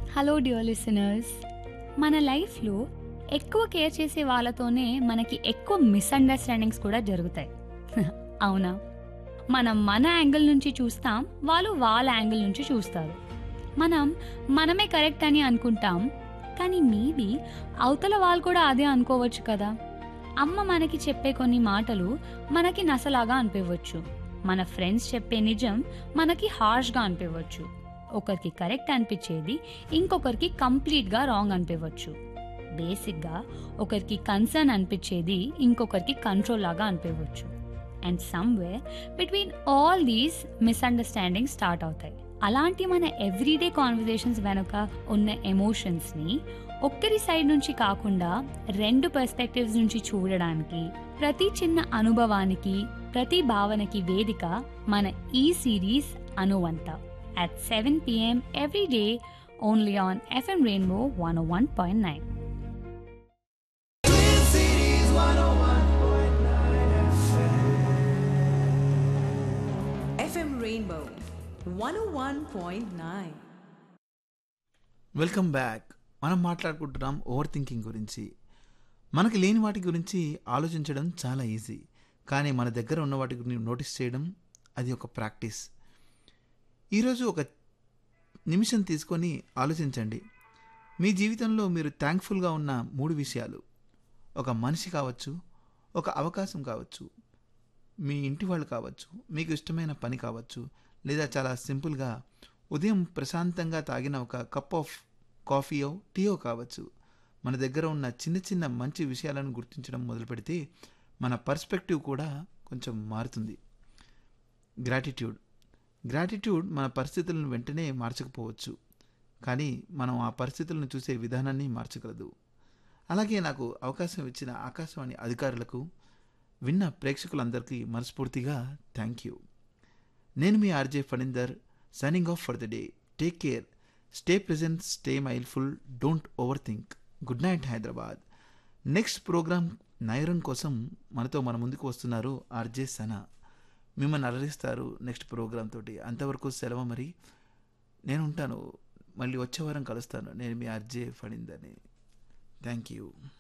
Hello dear listeners మన లైఫ్లో ఎక్కువ కేర్ చేసే వాళ్ళతోనే మనకి ఎక్కువ మిస్అండర్స్టాండింగ్స్ కూడా జరుగుతాయి అవునా మనం మన యాంగిల్ నుంచి చూస్తాం వాళ్ళు వాళ్ళ యాంగిల్ నుంచి చూస్తారు మనం మనమే కరెక్ట్ అని అనుకుంటాం కానీ మేబీ అవతల వాళ్ళు కూడా అదే అనుకోవచ్చు కదా అమ్మ మనకి చెప్పే కొన్ని మాటలు మనకి నసలాగా అనిపించవచ్చు మన ఫ్రెండ్స్ చెప్పే నిజం మనకి హార్ష్గా అనిపించవచ్చు ఒకరికి కరెక్ట్ అనిపించేది ఇంకొకరికి కంప్లీట్గా రాంగ్ అనిపించవచ్చు బేసిక్గా ఒకరికి కన్సర్న్ అనిపించేది ఇంకొకరికి కంట్రోల్ లాగా అనిపించవచ్చు and somewhere between all these misunderstanding start అవుతాయి అలాంటి మన ఎవ్రీడే కాన్వర్జేషన్స్ వెనుక ఉన్న ఎమోషన్స్ని ఒక్కరి సైడ్ నుంచి కాకుండా రెండు పర్స్పెక్టివ్స్ నుంచి చూడడానికి ప్రతి చిన్న అనుభవానికి ప్రతి భావనకి వేదిక మన ఈ సిరీస్ అనువంత at 7 p.m. every day only on FM Rainbow 101.9. FM Rainbow 101.9. Welcome back మనం మాట్లాడుకుంటున్నాం ఓవర్ థింకింగ్ గురించి మనకి లేని వాటి గురించి ఆలోచించడం చాలా ఈజీ కానీ మన దగ్గర ఉన్న వాటి గురించి నోటీస్ చేయడం అది ఒక ప్రాక్టీస్ ఈరోజు ఒక నిమిషం తీసుకొని ఆలోచించండి మీ జీవితంలో మీరు థ్యాంక్ఫుల్గా ఉన్న మూడు విషయాలు ఒక మనిషి కావచ్చు ఒక అవకాశం కావచ్చు మీ ఇంటి వాళ్ళు కావచ్చు మీకు ఇష్టమైన పని కావచ్చు లేదా చాలా సింపుల్గా ఉదయం ప్రశాంతంగా తాగిన ఒక కప్ ఆఫ్ కాఫీయో టీయో కావచ్చు మన దగ్గర ఉన్న చిన్న చిన్న మంచి విషయాలను గుర్తించడం మొదలు పెడితే మన పర్స్పెక్టివ్ కూడా కొంచెం మారుతుంది గ్రాటిట్యూడ్ గ్రాటిట్యూడ్ మన పరిస్థితులను వెంటనే మార్చకపోవచ్చు కానీ మనం ఆ పరిస్థితులను చూసే విధానాన్ని మార్చగలదు అలాగే నాకు అవకాశం ఇచ్చిన ఆకాశవాణి అధికారులకు విన్న ప్రేక్షకులందరికీ మనస్ఫూర్తిగా థ్యాంక్ యూ నేను మీ RJ Phanindar signing off for the day take care stay present stay mindful don't overthink good night Hyderabad next program నైరన్ కోసం మనతో మన ముందుకు వస్తున్నారు ఆర్జే సనా మిమ్మల్ని అలరిస్తారు నెక్స్ట్ ప్రోగ్రామ్ తోటి అంతవరకు సెలవు మరి నేను ఉంటాను మళ్ళీ వచ్చే వారం కలుస్తాను నేను మీ ఆర్జే ఫణీందర్ని థ్యాంక్ యూ